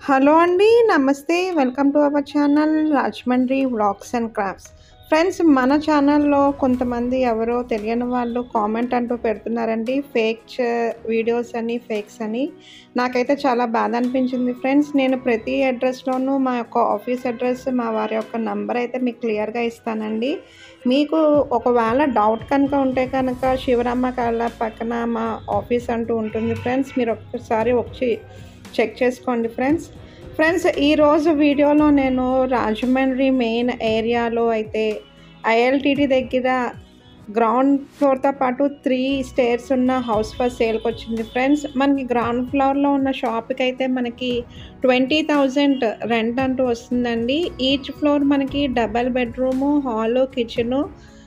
hello అండి నమస్తే welcome to our channel Rajahmundry vlogs and crafts friends మన ఛానల్లో కొంతమంది ఎవరో తెలియని వాళ్ళు కామెంట్ అంటూ పెడుతున్నారండి ఫేక్ వీడియోస్ అని ఫేక్స్ అని నాకైతే చాలా బాధ అనిపించింది ఫ్రెండ్స్ నేను ప్రతి అడ్రస్లోనూ మా యొక్క ఆఫీస్ అడ్రస్ మా వారి యొక్క నంబర్ అయితే మీకు క్లియర్గా ఇస్తానండి మీకు ఒకవేళ డౌట్ కనుక ఉంటే కనుక శివరామ కాళ్ళ పక్కన మా ఆఫీస్ అంటూ ఉంటుంది ఫ్రెండ్స్ మీరు ఒక్కసారి వచ్చి చెక్ చేసుకోండి ఫ్రెండ్స్ ఫ్రెండ్స్ ఈరోజు వీడియోలో నేను రాజమండ్రి మెయిన్ ఏరియాలో అయితే ఐఎల్టీటీ దగ్గర గ్రౌండ్ ఫ్లోర్తో పాటు త్రీ స్టేర్స్ ఉన్న హౌస్ ఫర్ సేల్కి వచ్చింది ఫ్రెండ్స్ మనకి గ్రౌండ్ ఫ్లోర్లో ఉన్న షాప్కి అయితే మనకి ట్వంటీ థౌజండ్ రెంట్ అంటూ వస్తుందండి ఈచ్ ఫ్లోర్ మనకి డబల్ బెడ్రూము హాలు కిచెను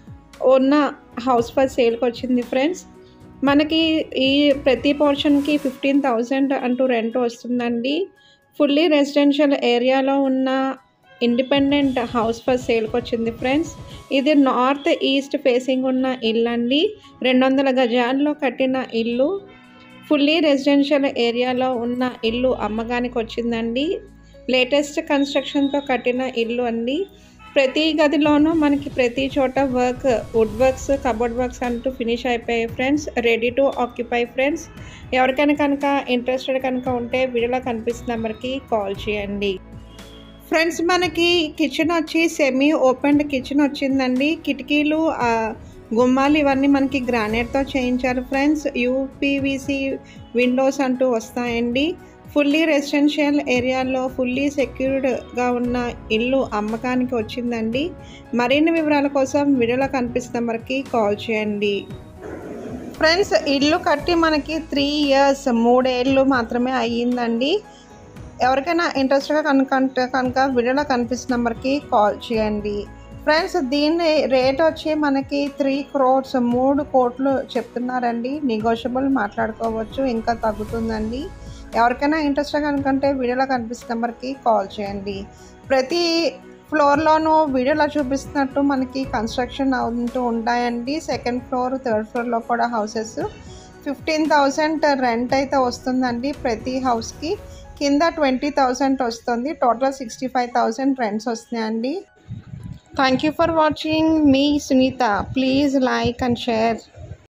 ఉన్న హౌస్ ఫర్ సేల్కి వచ్చింది ఫ్రెండ్స్ మనకి ఈ ప్రతి పోర్షన్కి ఫిఫ్టీన్ థౌజండ్ అంటూ రెంట్ వస్తుందండి ఫుల్లీ రెసిడెన్షియల్ ఏరియాలో ఉన్న ఇండిపెండెంట్ హౌస్ ఫర్ సేల్కి వచ్చింది ఫ్రెండ్స్ ఇది నార్త్ ఈస్ట్ ఫేసింగ్ ఉన్న ఇల్లు అండి రెండు వందల గజాల్లో కట్టిన ఇల్లు ఫుల్లీ రెసిడెన్షియల్ ఏరియాలో ఉన్న ఇల్లు అమ్మకానికి వచ్చిందండి లేటెస్ట్ కన్స్ట్రక్షన్తో కట్టిన ఇల్లు అండి ప్రతి గదిలోనూ మనకి ప్రతి చోట work wood works cupboard works అంటూ ఫినిష్ అయిపోయాయి friends ready to occupy friends ఎవరికైనా కనుక ఇంట్రెస్టెడ్ కనుక ఉంటే వీడియోలో కనిపిస్తున్న నెంబర్కి కాల్ చేయండి ఫ్రెండ్స్ మనకి కిచెన్ వచ్చి సెమీ ఓపెన్ కిచెన్ వచ్చిందండి కిటికీలు ఆ, గుమ్మాలు ఇవన్నీ మనకి గ్రానైట్తో చేయించారు ఫ్రెండ్స్ యూపీవీసీ విండోస్ అంటూ వస్తాయండి ఫుల్లీ రెసిడెన్షియల్ ఏరియాలో ఫుల్లీ సెక్యూర్డ్గా ఉన్న ఇల్లు అమ్మకానికి వచ్చిందండి మరిన్ని వివరాల కోసం వీడియోలో కనిపిస్తున్న నెంబర్కి కాల్ చేయండి ఫ్రెండ్స్ ఇల్లు కట్టి మనకి త్రీ ఇయర్స్ మూడేళ్ళు మాత్రమే అయ్యిందండి ఎవరికైనా ఇంట్రెస్ట్గా కనుక కనుక వీడియోలో కనిపిస్తున్న నెంబర్కి కాల్ చేయండి ఫ్రెండ్స్ దీని రేట్ వచ్చి మనకి త్రీ క్రోర్స్ మూడు కోట్లు చెప్తున్నారండి నెగోషియబుల్ మాట్లాడుకోవచ్చు ఇంకా తగ్గుతుందండి ఎవరికైనా ఇంట్రెస్ట్ కనుకంటే వీడియోలో కనిపిస్తున్న నెంబర్కి కాల్ చేయండి ప్రతి ఫ్లోర్లోనూ వీడియోలో చూపిస్తున్నట్టు మనకి కన్స్ట్రక్షన్ అవుతూ ఉంటాయండి సెకండ్ ఫ్లోర్ థర్డ్ ఫ్లోర్లో కూడా హౌసెస్ ఫిఫ్టీన్ థౌజండ్ రెంట్ అయితే వస్తుందండి ప్రతి హౌస్కి కింద ట్వంటీ థౌజండ్ వస్తుంది total sixty five thousand rents వస్తున్నాయండి థ్యాంక్ యూ ఫర్ వాచింగ్ మీ Sunitha please like and share